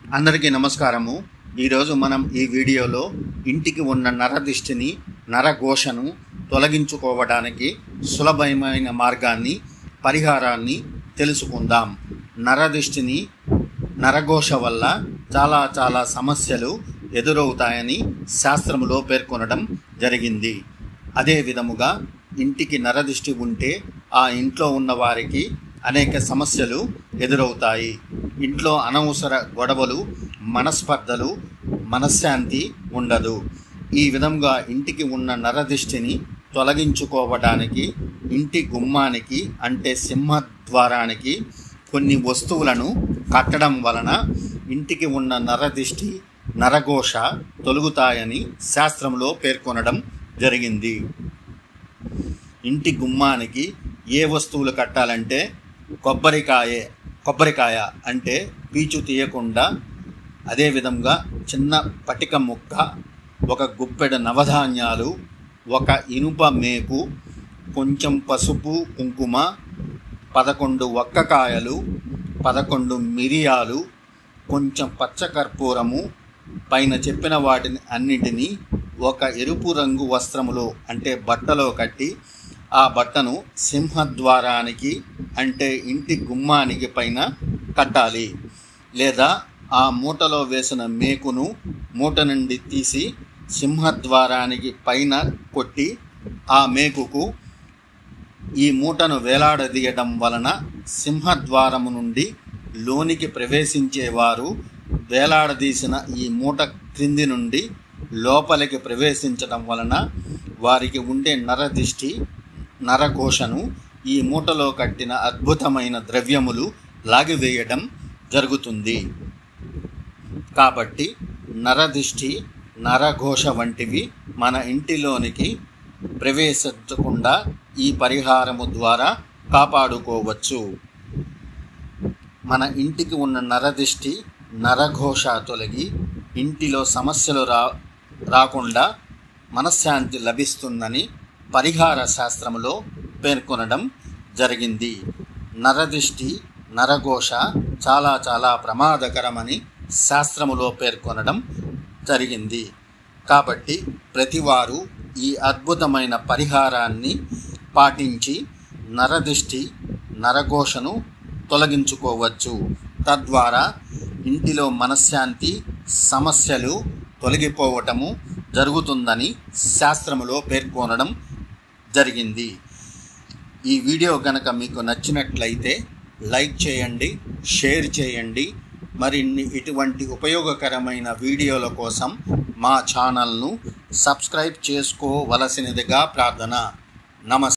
అందరికీ నమస్కారము ఈరోజు మనం ఈ వీడియోలో ఇంటికి ఉన్న నరదిష్టిని నరఘోషను తొలగించుకోవడానికి సులభమైన మార్గాన్ని పరిహారాన్ని తెలుసుకుందాం నరదిష్టిని నరఘోష వల్ల చాలా చాలా సమస్యలు ఎదురవుతాయని శాస్త్రములో పేర్కొనడం జరిగింది అదే విధముగా ఇంటికి నరదిష్టి ఉంటే ఆ ఇంట్లో ఉన్న వారికి అనేక సమస్యలు ఎదురవుతాయి ఇంట్లో అనవసర గొడవలు మనస్పర్ధలు మనశ్శాంతి ఉండదు ఈ విధంగా ఇంటికి ఉన్న నరదిష్టిని తొలగించుకోవడానికి ఇంటి గుమ్మానికి అంటే సింహద్వారానికి కొన్ని వస్తువులను కట్టడం వలన ఇంటికి ఉన్న నరదిష్టి నరఘోష తొలుగుతాయని శాస్త్రంలో పేర్కొనడం జరిగింది ఇంటి గుమ్మానికి ఏ వస్తువులు కట్టాలంటే కొబ్బరికాయ కొబ్బరికాయ అంటే పీచు తీయకుండా అదేవిధంగా చిన్న పటిక ముక్క ఒక గుప్పెడ నవధాన్యాలు ఒక ఇనుప మేకు కొంచెం పసుపు కుంకుమ పదకొండు ఒక్కకాయలు పదకొండు మిరియాలు కొంచెం పచ్చకర్పూరము పైన చెప్పిన వాటిని అన్నిటినీ ఒక ఎరుపు రంగు వస్త్రములో అంటే బట్టలో కట్టి ఆ బట్టను సింహద్వారానికి అంటే ఇంటి గుమ్మానికి పైన కట్టాలి లేదా ఆ మూటలో వేసిన మేకును మూట నుండి తీసి సింహద్వారానికి పైన కొట్టి ఆ మేకుకు ఈ మూటను వేలాడదీయడం వలన సింహద్వారము నుండి లోనికి ప్రవేశించేవారు వేలాడదీసిన ఈ మూట క్రింది నుండి లోపలికి ప్రవేశించడం వలన వారికి ఉండే నరదిష్టి నరఘోషను ఈ మూటలో కట్టిన అద్భుతమైన ద్రవ్యములు లాగివేయడం జరుగుతుంది కాబట్టి నరదిష్టి నరఘోష వంటివి మన ఇంటిలోనికి ప్రవేశించకుండా ఈ పరిహారము ద్వారా కాపాడుకోవచ్చు మన ఇంటికి ఉన్న నరదిష్టి నరఘోష తొలగి ఇంటిలో సమస్యలు రా రాకుండా మనశ్శాంతి లభిస్తుందని పరిహార శాస్త్రములో పేర్కొనడం జరిగింది నరదిష్టి నరఘోష చాలా చాలా ప్రమాదకరమని శాస్త్రములో పేర్కొనడం జరిగింది కాబట్టి ప్రతివారు ఈ అద్భుతమైన పరిహారాన్ని పాటించి నరదిష్టి నరఘోషను తొలగించుకోవచ్చు తద్వారా ఇంటిలో మనశ్శాంతి సమస్యలు తొలగిపోవటము జరుగుతుందని శాస్త్రములో పేర్కొనడం జరిగింది ఈ వీడియో కనుక మీకు నచ్చినట్లయితే లైక్ చేయండి షేర్ చేయండి మరిన్ని ఇటువంటి ఉపయోగకరమైన వీడియోల కోసం మా ఛానల్ను సబ్స్క్రైబ్ చేసుకోవలసినదిగా ప్రార్థన నమస్తే